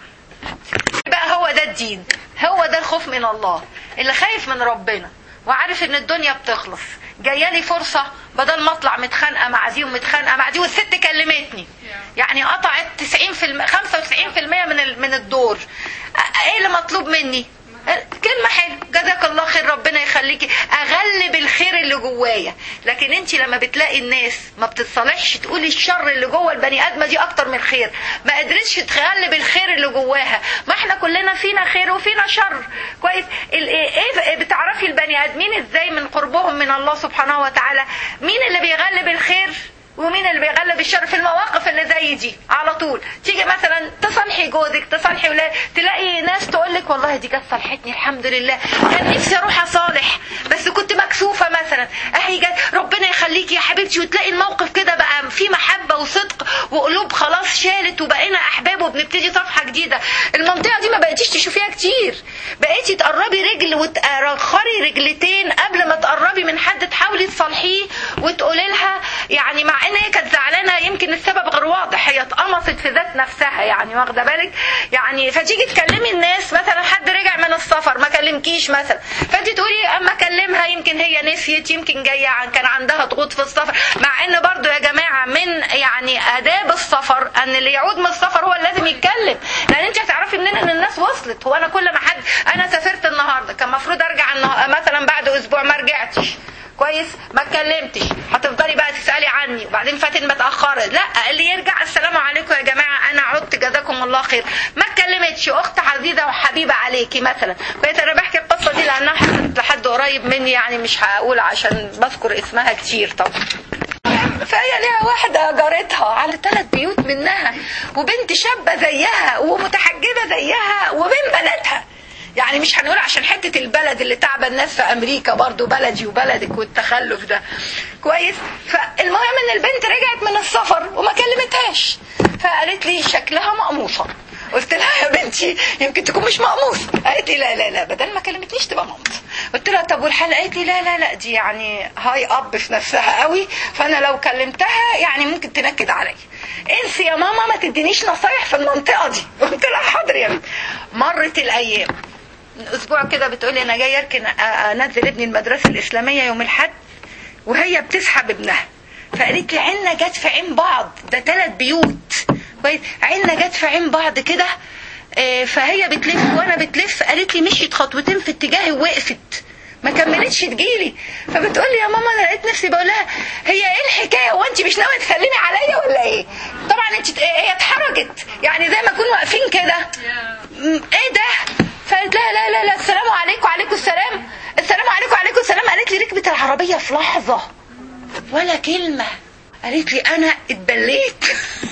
بقى هو ده الدين هو ده الخوف من الله اللي خايف من ربنا وعارف ان الدنيا بتخلص جايه لي فرصه بدل ما اطلع متخانقه مع دي ومتخانقه مع دي والست كلمتني يعني قطعت 90% 95% من من الدور ايه اللي مطلوب مني كلمه حلوه جزاك الله خير ربنا يخليك يخليكي اغلب الخير اللي جوايا لكن انت لما بتلاقي الناس ما بتصالحش تقولي الشر اللي جوه البني ادمه دي اكتر من خير ما قدرتش تغلب الخير اللي جواها ما احنا كلنا فينا خير وفينا شر كويس ال- ايه إيه بتعرفي البني ادمين ازاي من قربهم من الله سبحانه وتعالى مين اللي بيغلب الخير ومين اللي بيغلب الشر في المواقف اللي زي دي على طول تيجي مثلا تصالحي جوزك تصالحي ولاد تلاقي ناس تقول لك والله دي جت صالحتني الحمد لله كان نفسي اروح اصالح بس كنت مكسوفه مثلا اهي جت ربنا يخليكي يا حبيبتي وتلاقي الموقف كده بقى في محبه وصدق وقلوب خلاص شالت وبقينا احباب وبنبتدي صفحه جديده المنطقه دي ما بقيتيش تشوفيها كتير بقيتي تقربي رجل وتأخري رجلتين قبل ما تقربي من حد تحاولي تصالحيه وتقولي لها يعني مع ان هي كانت زعلانه يمكن السبب غير واضح هي اتقمصت في ذات نفسها يعني واخده بالك يعني فتيجي تكلمي الناس مثلا حد رجع من السفر ما كلمكيش مثلا فانت تقولي اما اكلمها يمكن هي نسيت يمكن جايه عن كان عندها ضغوط في السفر مع ان برضو يا جماعه من يعني اداب السفر ان اللي يعود من السفر هو اللي لازم يتكلم لان انت هتعرفي منين ان الناس وصلت هو انا كل ما حد انا سافرت النهارده كان المفروض ارجع النه... مثلا بعد اسبوع ما رجعتش كويس ما اتكلمتش هتفضلي بقى تسالي عني وبعدين فاتن متاخره لا اللي يرجع السلام عليكم يا جماعه انا عدت جزاكم الله خير ما اتكلمتش اخت عزيزه وحبيبه عليكي مثلا كويس انا بحكي القصه دي لانها حصلت لحد قريب مني يعني مش هقول عشان بذكر اسمها كتير طبعا فهي ليها واحدة جارتها على ثلاث بيوت منها وبنت شابة زيها ومتحجبة زيها وبين بناتها يعني مش هنقول عشان حتة البلد اللي تعبى الناس في أمريكا برضو بلدي وبلدك والتخلف ده كويس فالمهم إن البنت رجعت من السفر وما كلمتهاش فقالت لي شكلها مقموصة قلت لها يا بنتي يمكن تكون مش مقموصة قالت لي لا لا لا بدل ما كلمتنيش تبقى مقموصة قلت لها طب والحالة قالت لي لا لا لا دي يعني هاي اب في نفسها قوي فانا لو كلمتها يعني ممكن تنكد عليا انسي يا ماما ما تدينيش نصايح في المنطقة دي قلت لها حاضر يا بنتي مرت الايام من اسبوع كده بتقولي انا جايه اركن انزل ابني المدرسه الاسلاميه يوم الاحد وهي بتسحب ابنها فقالت لي عيننا جت في عين بعض ده ثلاث بيوت كويس عيننا جت في عين بعض كده آه، فهي بتلف وانا بتلف قالت لي مشيت خطوتين في اتجاهي ووقفت ما كملتش تجيلي فبتقول لي يا ماما انا لقيت نفسي بقول لها هي ايه الحكايه هو انت مش ناويه تسلمي عليا ولا ايه طبعا انت هي اتحرجت يعني زي ما نكون واقفين كده م- ايه ده فقالت لها لا لا لا السلام عليكم وعليكم السلام السلام عليكم وعليكم السلام قالت لي ركبت العربيه في لحظه ولا كلمه قالت لي انا اتبليت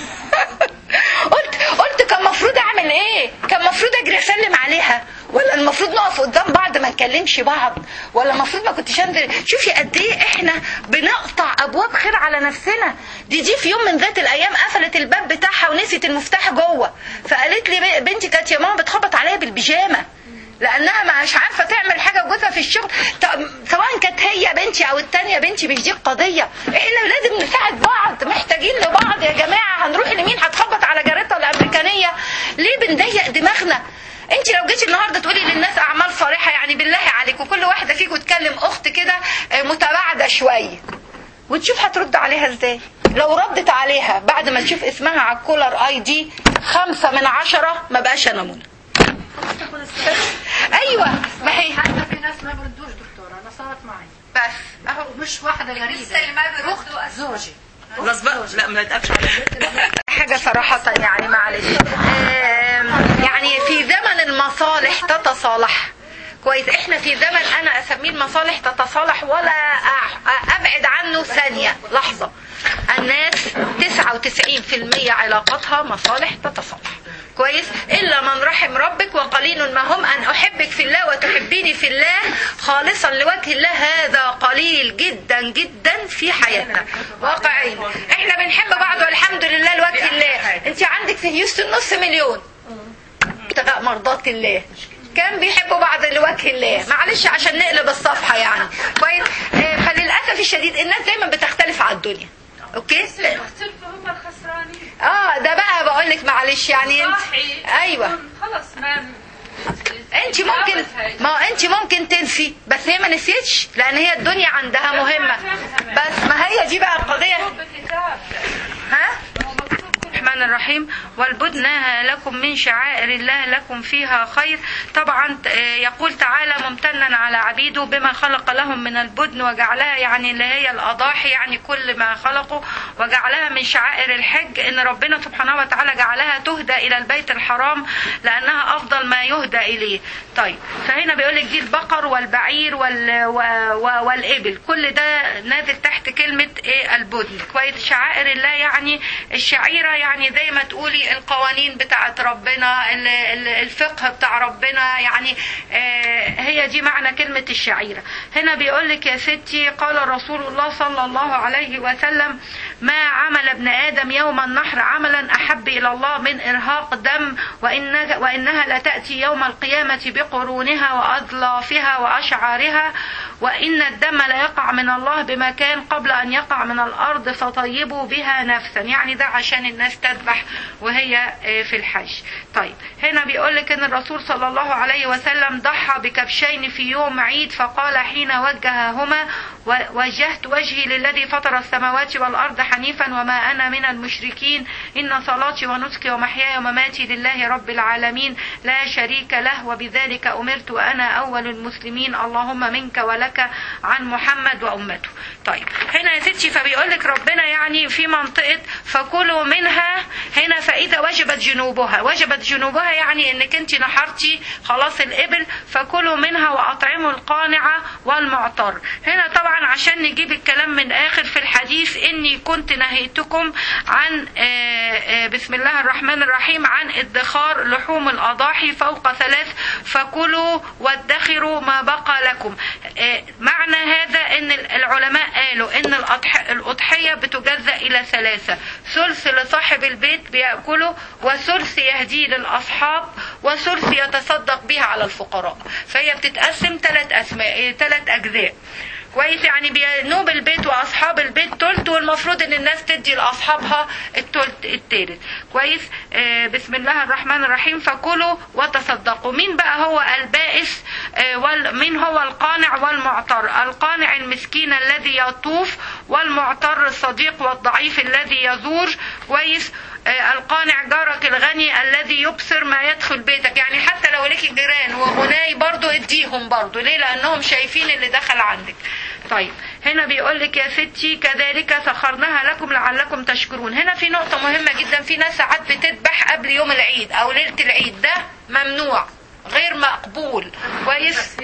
قلت قلت كان المفروض اعمل ايه كان المفروض اجري اسلم عليها ولا المفروض نقف قدام بعض ما نكلمش بعض ولا المفروض ما كنتش انزل شوفي قد ايه احنا بنقطع ابواب خير على نفسنا دي دي في يوم من ذات الايام قفلت الباب بتاعها ونسيت المفتاح جوه فقالت لي بنتي كانت يا ماما بتخبط عليا بالبيجامه لانها مش عارفه تعمل حاجه جوزها في الشغل طب سواء كانت هي بنتي او التانية بنتي مش دي القضيه احنا لازم نساعد بعض محتاجين لبعض يا جماعه هنروح لمين هتخبط على جارتها الامريكانيه ليه بنضيق دماغنا انت لو جيتي النهارده تقولي للناس اعمال صالحه يعني بالله عليك وكل واحده فيكم تكلم اخت كده آه، متباعده شويه وتشوف هترد عليها ازاي لو ردت عليها بعد ما تشوف اسمها على الكولر اي دي خمسة من عشرة ما بقاش انا منى ايوه ما هي حتى في ناس ما بردوش دكتورة أنا صارت معي بس اهو مش واحدة غريبة أخت زوجي خلاص بقى لا ما نتقفش على حاجة صراحة يعني معلش آم، يعني في زمن المصالح تتصالح كويس احنا في زمن انا اسميه المصالح تتصالح ولا أع- ابعد عنه ثانية لحظة الناس 99% علاقاتها مصالح تتصالح كويس الا من رحم ربك وقليل ما هم ان احبك في الله وتحبيني في الله خالصا لوجه الله هذا قليل جدا جدا في حياتنا واقعيا احنا بنحب بعض والحمد لله لوجه الله انت عندك في هيوستن نص مليون ابتغاء مرضات الله كان بيحبوا بعض لوجه الله معلش عشان نقلب الصفحة يعني كويس آه، فللأسف الشديد الناس دايما بتختلف على الدنيا اوكي اختلفوا هم الخسرانين اه ده بقى بقول لك معلش يعني انت صاحي ايوه خلص ما انت ممكن ما هو انت ممكن تنسي بس هي ما نسيتش لان هي الدنيا عندها مهمة بس ما هي دي بقى القضية بالكتاب ها هو مكتوب كل ما الرحمن الرحيم والبدنها لكم من شعائر الله لكم فيها خير طبعا آه، يقول تعالى ممتنا على عبيده بما خلق لهم من البدن وجعلها يعني اللي هي الأضاحي يعني كل ما خلقه وجعلها من شعائر الحج إن ربنا سبحانه وتعالى جعلها تهدى إلى البيت الحرام لأنها أفضل ما يهدى إليه طيب فهنا بيقول لك دي البقر والبعير وال... و... و... والإبل كل ده نازل تحت كلمة إيه البدن كويس شعائر الله يعني الشعيرة يعني زي ما تقولي القوانين بتاعت ربنا ال- ال- الفقه بتاع ربنا يعني آه، هي دي معنى كلمة الشعيرة هنا بيقول لك يا ستي قال رسول الله صلى الله عليه وسلم ما عمل ابن آدم يوم النحر عملا أحب إلى الله من إرهاق دم وإن وإنها لتأتي يوم القيامة بقرونها وأظلافها وأشعارها وإن الدم لا يقع من الله بمكان قبل أن يقع من الأرض فطيبوا بها نفسا يعني ده عشان الناس تذبح وهي آه، في الحج طيب هنا بيقول لك ان الرسول صلى الله عليه وسلم ضحى بكبشين في يوم عيد فقال حين وجههما و- وجهت وجهي للذي فطر السماوات والارض حنيفا وما انا من المشركين ان صلاتي ونسكي ومحياي ومماتي لله رب العالمين لا شريك له وبذلك امرت وانا اول المسلمين اللهم منك ولك عن محمد وامته طيب هنا يا ستي فبيقول لك ربنا يعني في منطقه فكلوا منها هنا فاذا وجبت جنوبها وجبت جنوبها يعني انك انت نحرتي خلاص الابل فكلوا منها واطعموا القانع والمعتر هنا طبعا عشان نجيب الكلام من اخر في الحديث اني كنت نهيتكم عن آه، آه، بسم الله الرحمن الرحيم عن ادخار لحوم الاضاحي فوق ثلاث فكلوا وادخروا ما بقى لكم آه، معنى هذا ان العلماء قالوا ان الأضح- الاضحيه بتجزا الى ثلاثه ثلث لصاحب البيت بياكله وثلث يهديه للاصحاب وثلث يتصدق به على الفقراء فهي بتتقسم ثلاث اسماء ثلاث اجزاء كويس يعني بينوب البيت واصحاب البيت تلت والمفروض ان الناس تدي لاصحابها التلت التالت كويس آه بسم الله الرحمن الرحيم فكلوا وتصدقوا مين بقى هو البائس آه وال- مين هو القانع والمعتر القانع المسكين الذي يطوف والمعتر الصديق والضعيف الذي يزور كويس آه، القانع جارك الغني الذي يبصر ما يدخل بيتك يعني حتى لو ليكي جيران وغناي برضو اديهم برضو ليه لانهم شايفين اللي دخل عندك طيب هنا بيقول لك يا ستي كذلك سخرناها لكم لعلكم تشكرون هنا في نقطة مهمة جدا في ناس ساعات بتذبح قبل يوم العيد او ليلة العيد ده ممنوع غير مقبول كويس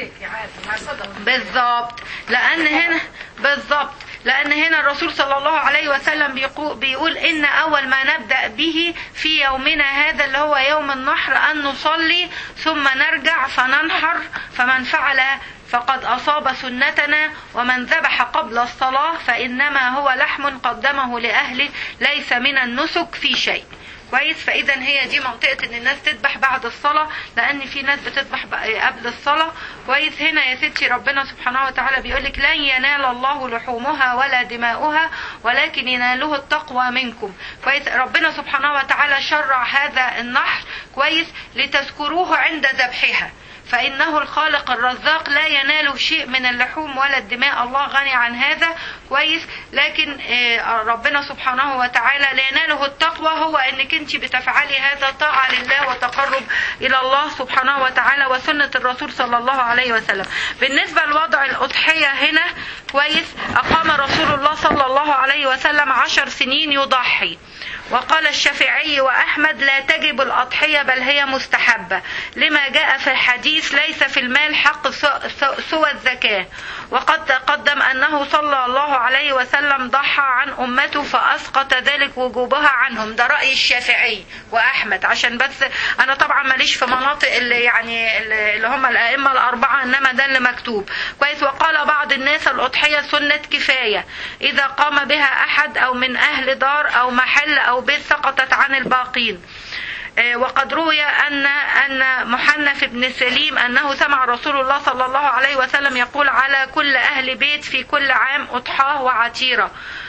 بالظبط لان هنا بالظبط لان هنا الرسول صلى الله عليه وسلم بيقول, بيقول ان اول ما نبدا به في يومنا هذا اللي هو يوم النحر ان نصلي ثم نرجع فننحر فمن فعل فقد أصاب سنتنا ومن ذبح قبل الصلاة فإنما هو لحم قدمه لأهله ليس من النسك في شيء كويس فاذا هي دي منطقه ان الناس تذبح بعد الصلاه لان في ناس بتذبح بقى قبل الصلاه كويس هنا يا ستي ربنا سبحانه وتعالى بيقول لك لن ينال الله لحومها ولا دماؤها ولكن يناله التقوى منكم كويس ربنا سبحانه وتعالى شرع هذا النحر كويس لتذكروه عند ذبحها فإنه الخالق الرزاق لا يناله شيء من اللحوم ولا الدماء الله غني عن هذا كويس لكن آه، ربنا سبحانه وتعالى لا يناله التقوى هو انك انت بتفعلي هذا طاعة لله وتقرب الى الله سبحانه وتعالى وسنة الرسول صلى الله عليه وسلم بالنسبة لوضع الأضحية هنا كويس أقام رسول الله صلى الله عليه وسلم عشر سنين يضحي وقال الشافعي وأحمد لا تجب الأضحية بل هي مستحبة لما جاء في الحديث ليس في المال حق سو- سو- سوى الزكاة وقد تقدم أنه صلى الله عليه وسلم ضحى عن أمته فأسقط ذلك وجوبها عنهم ده رأي الشافعي وأحمد عشان بس أنا طبعا ماليش في مناطق اللي يعني اللي هم الأئمة الأربعة إنما ده اللي مكتوب كويس وقال بعض الناس الأضحية سنة كفاية إذا قام بها أحد أو من أهل دار أو محل أو بيت سقطت عن الباقين آه، وقد روي أن أن محنف بن سليم أنه سمع رسول الله صلى الله عليه وسلم يقول على كل أهل بيت في كل عام أضحاه وعتيرة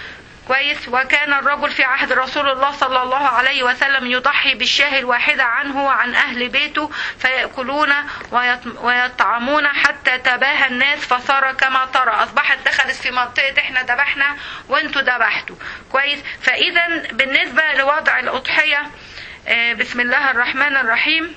كويس وكان الرجل في عهد رسول الله صلى الله عليه وسلم يضحي بالشاه الواحدة عنه وعن أهل بيته فيأكلون ويط- ويطعمون حتى تباهى الناس فصار كما ترى أصبحت دخلت في منطقة احنا ذبحنا وانتوا ذبحتوا كويس فإذا بالنسبة لوضع الأضحية آه، بسم الله الرحمن الرحيم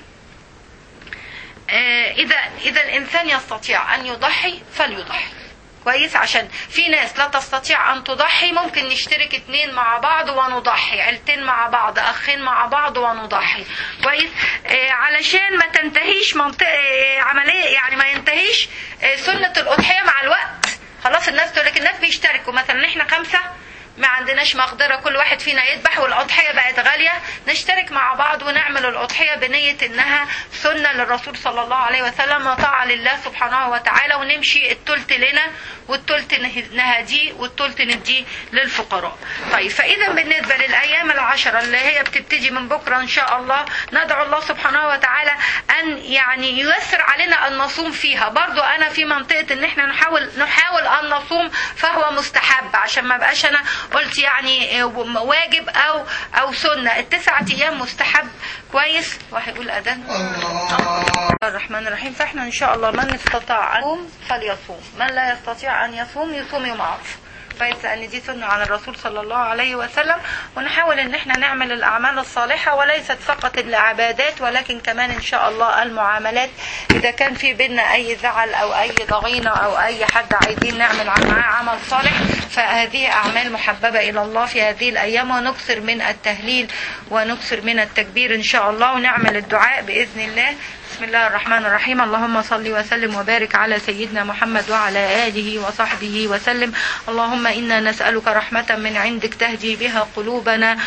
آه، إذا إذا الإنسان يستطيع أن يضحي فليضحي كويس عشان في ناس لا تستطيع أن تضحي ممكن نشترك اتنين مع بعض ونضحي عيلتين مع بعض أخين مع بعض ونضحي كويس آه، علشان ما تنتهيش منطقة آه، عملية يعني ما ينتهيش آه، سنة الأضحية مع الوقت خلاص الناس تقول لك الناس بيشتركوا مثلا احنا خمسة ما عندناش مقدرة كل واحد فينا يذبح والأضحية بقت غالية نشترك مع بعض ونعمل الأضحية بنية إنها سنة للرسول صلى الله عليه وسلم وطاعة لله سبحانه وتعالى ونمشي التلت لنا والتلت نه- نهديه والتلت نديه للفقراء طيب فإذا بالنسبة للأيام العشرة اللي هي بتبتدي من بكرة إن شاء الله ندعو الله سبحانه وتعالى أن يعني ييسر علينا أن نصوم فيها برضو أنا في منطقة إن إحنا نحاول نحاول أن نصوم فهو مستحب عشان ما بقاش أنا قلت يعني آه، واجب أو أو سنة التسعة أيام مستحب كويس وهيقول أذان الرحمن الرحيم فاحنا ان شاء الله من استطاع ان يصوم فليصوم من لا يستطيع ان يصوم يصوم يوم عرفه كويس لان دي سنه على الرسول صلى الله عليه وسلم ونحاول ان احنا نعمل الاعمال الصالحه وليست فقط العبادات ولكن كمان ان شاء الله المعاملات اذا كان في بينا اي زعل او اي ضغينه او اي حد عايزين نعمل معاه عمل صالح فهذه اعمال محببه الى الله في هذه الايام ونكثر من التهليل ونكثر من التكبير ان شاء الله ونعمل الدعاء باذن الله بسم الله الرحمن الرحيم اللهم صل وسلم وبارك على سيدنا محمد وعلى آله وصحبه وسلم اللهم إنا نسألك رحمة من عندك تهدي بها قلوبنا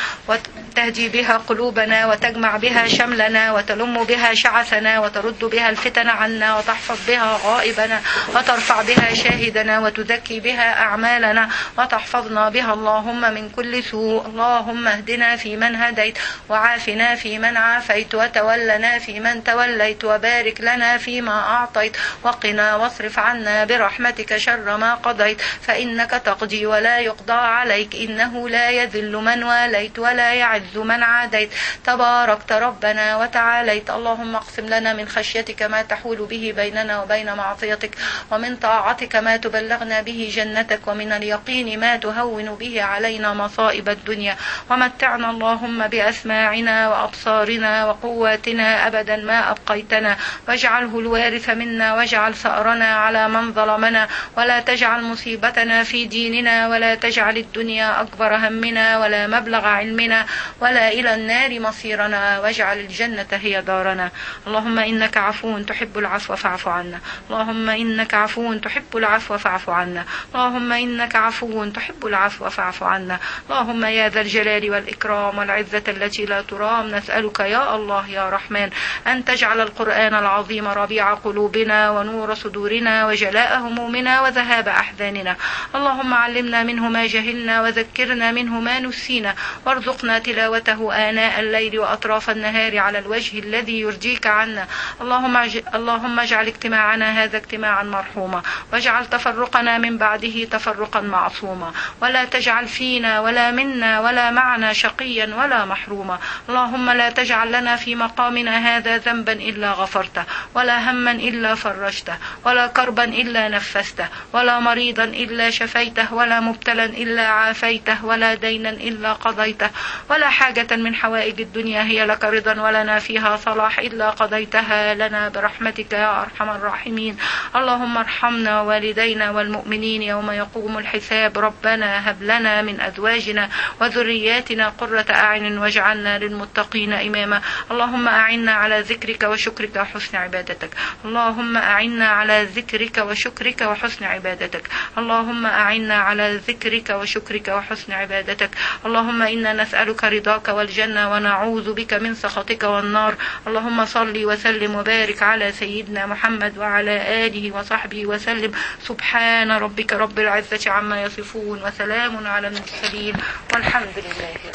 وتهدي بها قلوبنا وتجمع بها شملنا وتلم بها شعثنا وترد بها الفتن عنا وتحفظ بها غائبنا وترفع بها شاهدنا وتزكي بها أعمالنا وتحفظنا بها اللهم من كل سوء اللهم اهدنا في من هديت وعافنا في من عافيت وتولنا في من توليت وبارك لنا فيما أعطيت وقنا واصرف عنا برحمتك شر ما قضيت فإنك تقضي ولا يقضى عليك إنه لا يذل من واليت ولا يعز من عاديت تباركت ربنا وتعاليت اللهم اقسم لنا من خشيتك ما تحول به بيننا وبين معصيتك ومن طاعتك ما تبلغنا به جنتك ومن اليقين ما تهون به علينا مصائب الدنيا ومتعنا اللهم بأسماعنا وأبصارنا وقواتنا أبدا ما أبقيتنا واجعله الوارث منا واجعل ثأرنا على من ظلمنا ولا تجعل مصيبتنا في ديننا ولا تجعل الدنيا أكبر همنا ولا مبلغ علمنا ولا إلى النار مصيرنا واجعل الجنة هي دارنا اللهم إنك عفو تحب العفو فاعف عنا اللهم إنك عفو تحب العفو فاعف عنا اللهم إنك عفو تحب العفو فاعف عنا اللهم يا ذا الجلال والإكرام والعزة التي لا ترام نسألك يا الله يا رحمن أن تجعل القرآن العظيم ربيع قلوبنا ونور صدورنا وجلاء همومنا وذهاب أحزاننا اللهم علمنا منه ما جهلنا وذكرنا منه ما نسينا وارزقنا تلاوته آناء الليل وأطراف النهار على الوجه الذي يرجيك عنا اللهم اج- اللهم اجعل اجتماعنا هذا اجتماعا مرحوما واجعل تفرقنا من بعده تفرقا معصوما ولا تجعل فينا ولا منا ولا معنا شقيا ولا محروما اللهم لا تجعل لنا في مقامنا هذا ذنبا إلا غفرته ولا هما إلا فرجته ولا كربا إلا نفسته ولا مريضا إلا شفيته ولا مبتلا إلا عافيته ولا دينا إلا قضيته ولا حاجة من حوائج الدنيا هي لك رضا ولنا فيها صلاح إلا قضيتها لنا برحمتك يا أرحم الراحمين اللهم ارحمنا والدينا والمؤمنين يوم يقوم الحساب ربنا هب لنا من أزواجنا وذرياتنا قرة أعين واجعلنا للمتقين إماما اللهم أعنا على ذكرك وشكرك وحسن عبادتك اللهم أعنا على ذكرك وشكرك وحسن عبادتك اللهم أعنا على ذكرك وشكرك وحسن عبادتك اللهم إنا نسألك رضاك والجنة ونعوذ بك من سخطك والنار اللهم صل وسلم وبارك على سيدنا محمد وعلى آله وصحبه وسلم سبحان ربك رب العزة عما يصفون وسلام على المرسلين والحمد لله